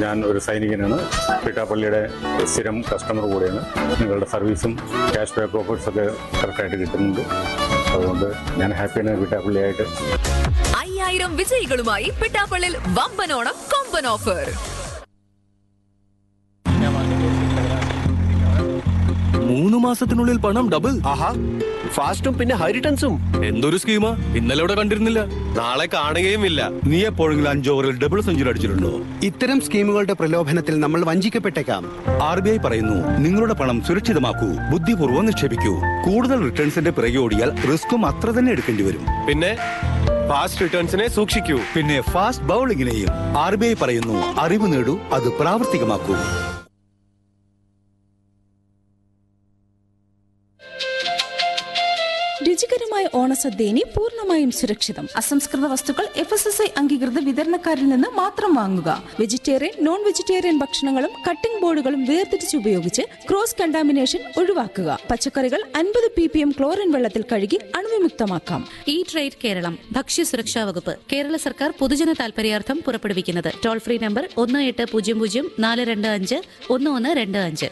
ഞാൻ ഒരു സൈനികനാണ് പിട്ടാപ്പള്ളിയുടെ സ്ഥിരം കസ്റ്റമർ കൂടെയാണ് നിങ്ങളുടെ സർവീസും ക്യാഷ് ബാക്ക് ഓഫേഴ്സ് ഒക്കെ കറക്റ്റായിട്ട് കിട്ടുന്നുണ്ട് അതുകൊണ്ട് ഞാൻ ഹാപ്പിയാണ് പിട്ടാപ്പള്ളിയായിട്ട് അയ്യായിരം വിജയികളുമായി പിട്ടാപ്പള്ളിൽ വമ്പനോണം കൊമ്പൻ ഓഫർ മൂന്ന് മാസത്തിനുള്ളിൽ പണം ഡബിൾ ആഹാ ഫാസ്റ്റും പിന്നെ ഹൈ റിട്ടേൺസും എന്തൊരു സ്കീമാ ഇന്നലെ ഇവിടെ കണ്ടിരുന്നില്ല നാളെ കാണുകയുമില്ല നീ എപ്പോഴെങ്കിലും അഞ്ച് ഓവറിൽ ഡബിൾ സെഞ്ചുറി അടിച്ചിട്ടുണ്ടോ ഇത്തരം സ്കീമുകളുടെ പ്രലോഭനത്തിൽ നമ്മൾ വഞ്ചിക്കപ്പെട്ടേക്കാം ആർ ബി ഐ പറയുന്നു നിങ്ങളുടെ പണം സുരക്ഷിതമാക്കൂ ബുദ്ധിപൂർവ്വം നിക്ഷേപിക്കൂ കൂടുതൽ റിട്ടേൺസിന്റെ പിറകെ ഓടിയാൽ റിസ്ക്കും അത്ര തന്നെ എടുക്കേണ്ടി വരും പിന്നെ ഫാസ്റ്റ് റിട്ടേൺസിനെ സൂക്ഷിക്കൂ പിന്നെ ഫാസ്റ്റ് ബൗളിങ്ങിനെയും ആർ ബി ഐ പറയുന്നു അറിവ് നേടൂ അത് പ്രാവർത്തികമാക്കൂ രുചികരമായ ഓണസദ്യ ഇനി പൂർണ്ണമായും സുരക്ഷിതം അസംസ്കൃത വസ്തുക്കൾ എഫ് എസ് എസ് ഐ അംഗീകൃത വിതരണക്കാരിൽ നിന്ന് മാത്രം വാങ്ങുക വെജിറ്റേറിയൻ നോൺ വെജിറ്റേറിയൻ ഭക്ഷണങ്ങളും കട്ടിംഗ് ബോർഡുകളും വേർതിരിച്ച് ഉപയോഗിച്ച് ക്രോസ് കണ്ടാമിനേഷൻ ഒഴിവാക്കുക പച്ചക്കറികൾ അൻപത് പി പി എം ക്ലോറിൻ വെള്ളത്തിൽ കഴുകി അണുവിമുക്തമാക്കാം ഈ ട്രേഡ് കേരളം ഭക്ഷ്യസുരക്ഷാ വകുപ്പ് കേരള സർക്കാർ പൊതുജന താൽപര്യാർത്ഥം പുറപ്പെടുവിക്കുന്നത് ടോൾ ഫ്രീ നമ്പർ ഒന്ന് എട്ട് പൂജ്യം പൂജ്യം നാല് രണ്ട് അഞ്ച് ഒന്ന് ഒന്ന് രണ്ട് അഞ്ച്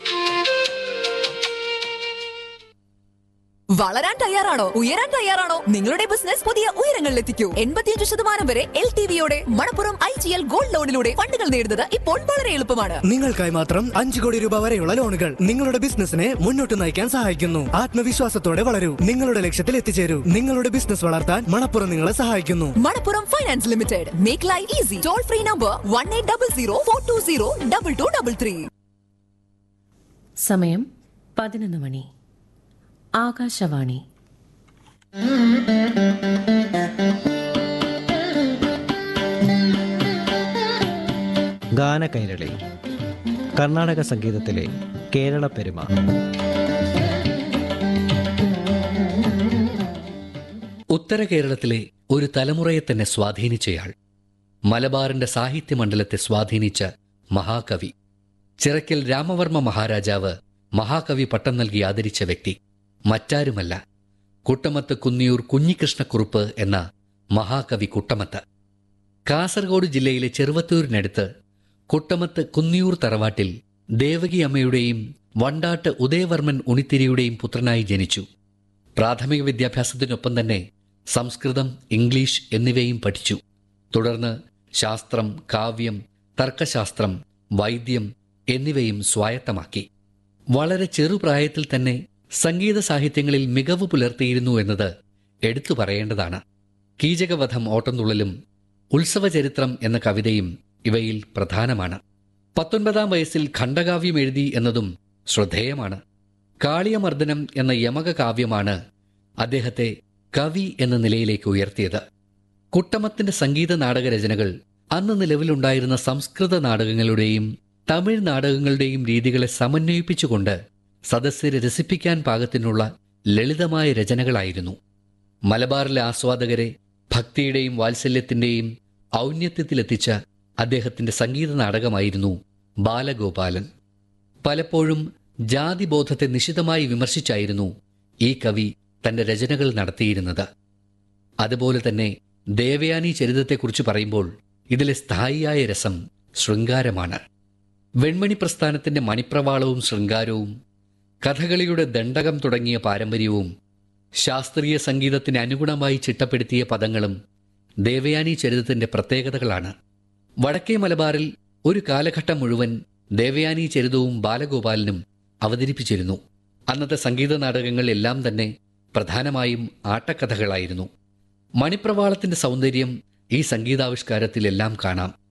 വളരാൻ തയ്യാറാണോ ഉയരാൻ തയ്യാറാണോ നിങ്ങളുടെ ബിസിനസ് പുതിയ ഉയരങ്ങളിലെത്തിക്കൂ എൺപത്തിയഞ്ച് ശതമാനം വരെ എൽ ടി വിയോടെ Manappuram I G L gold ലോണിലൂടെ ഫണ്ടുകൾ നേടുന്നത് ഇപ്പോൾ വളരെ എളുപ്പമാണ് നിങ്ങൾക്കായി മാത്രം അഞ്ചു കോടി രൂപ വരെയുള്ള ലോണുകൾ നിങ്ങളുടെ ബിസിനസിനെ മുന്നോട്ട് നയിക്കാൻ സഹായിക്കുന്നു ആത്മവിശ്വാസത്തോടെ വളരൂ നിങ്ങളുടെ ലക്ഷ്യത്തിൽ എത്തിച്ചേരൂ നിങ്ങളുടെ ബിസിനസ് വളർത്താൻ മണപ്പുറം നിങ്ങളെ സഹായിക്കുന്നു Manappuram finance limited make life easy toll free number one eight double zero four two zero double two double three സമയം പതിനൊന്ന് മണി ആകാശവാണി ഗാനകൈരളി കർണാടക സംഗീതത്തിലെ കേരള പെരുമ ഉത്തര കേരളത്തിലെ ഒരു തലമുറയെ തന്നെ സ്വാധീനിച്ചയാൾ മലബാറിന്റെ സാഹിത്യമണ്ഡലത്തെ സ്വാധീനിച്ച മഹാകവി ചിറക്കൽ രാമവർമ്മ മഹാരാജാവ് മഹാകവി പട്ടം നൽകി ആദരിച്ച വ്യക്തി മറ്റാരുമല്ല കുട്ടമത്ത് കുന്നിയൂർ കുഞ്ഞികൃഷ്ണക്കുറുപ്പ് എന്ന മഹാകവി കുട്ടമത്ത് കാസർഗോഡ് ജില്ലയിലെ ചെറുവത്തൂരിനടുത്ത് കുട്ടമത്ത് കുന്നിയൂർ തറവാട്ടിൽ ദേവകി അമ്മയുടെയും വണ്ടാട്ട് ഉദയവർമ്മൻ ഉണിത്തിരിയുടെയും പുത്രനായി ജനിച്ചു പ്രാഥമിക വിദ്യാഭ്യാസത്തിനൊപ്പം തന്നെ സംസ്കൃതം ഇംഗ്ലീഷ് എന്നിവയും പഠിച്ചു തുടർന്ന് ശാസ്ത്രം കാവ്യം തർക്കശാസ്ത്രം വൈദ്യം എന്നിവയും സ്വായത്തമാക്കി വളരെ ചെറുപ്രായത്തിൽ തന്നെ സംഗീത സാഹിത്യങ്ങളിൽ മികവ് പുലർത്തിയിരുന്നു എന്നത് എടുത്തു പറയേണ്ടതാണ് കീചകവധം ഓട്ടംതുള്ളലും ഉത്സവചരിത്രം എന്ന കവിതയും ഇവയിൽ പ്രധാനമാണ് പത്തൊൻപതാം വയസ്സിൽ ഖണ്ഡകാവ്യം എഴുതി എന്നതും ശ്രദ്ധേയമാണ് കാളിയമർദ്ദനം എന്ന യമക കാവ്യമാണ് അദ്ദേഹത്തെ കവി എന്ന നിലയിലേക്ക് ഉയർത്തിയത് കുട്ടമത്തിന്റെ സംഗീത നാടക രചനകൾ അന്ന് നിലവിലുണ്ടായിരുന്ന സംസ്കൃത നാടകങ്ങളുടെയും തമിഴ് നാടകങ്ങളുടെയും രീതികളെ സമന്വയിപ്പിച്ചുകൊണ്ട് സദസ്യരെ രസിപ്പിക്കാൻ പാകത്തിനുള്ള ലളിതമായ രചനകളായിരുന്നു മലബാറിലെ ആസ്വാദകരെ ഭക്തിയുടെയും വാത്സല്യത്തിന്റെയും ഔന്നത്യത്തിലെത്തിച്ച അദ്ദേഹത്തിന്റെ സംഗീത നാടകമായിരുന്നു ബാലഗോപാലൻ പലപ്പോഴും ജാതിബോധത്തെ നിശിതമായി വിമർശിച്ചായിരുന്നു ഈ കവി തന്റെ രചനകൾ നടത്തിയിരുന്നത് അതുപോലെ തന്നെ ദേവയാനി ചരിതത്തെക്കുറിച്ച് പറയുമ്പോൾ ഇതിലെ സ്ഥായിയായ രസം ശൃംഗാരമാണ് വെൺമണി പ്രസ്ഥാനത്തിന്റെ മണിപ്രവാളവും ശൃംഗാരവും കഥകളിയുടെ ദണ്ഡകം തുടങ്ങിയ പാരമ്പര്യവും ശാസ്ത്രീയ സംഗീതത്തിന് അനുഗുണമായി ചിട്ടപ്പെടുത്തിയ പദങ്ങളും ദേവയാനി ചരിതത്തിന്റെ പ്രത്യേകതകളാണ് വടക്കേ മലബാറിൽ ഒരു കാലഘട്ടം മുഴുവൻ ദേവയാനി ചരിതവും ബാലഗോപാലനും അവതരിപ്പിച്ചിരുന്നു അന്നത്തെ സംഗീത നാടകങ്ങൾ എല്ലാം തന്നെ പ്രധാനമായും ആട്ടക്കഥകളായിരുന്നു മണിപ്രവാളത്തിന്റെ സൗന്ദര്യം ഈ സംഗീതാവിഷ്കാരത്തിലെല്ലാം കാണാം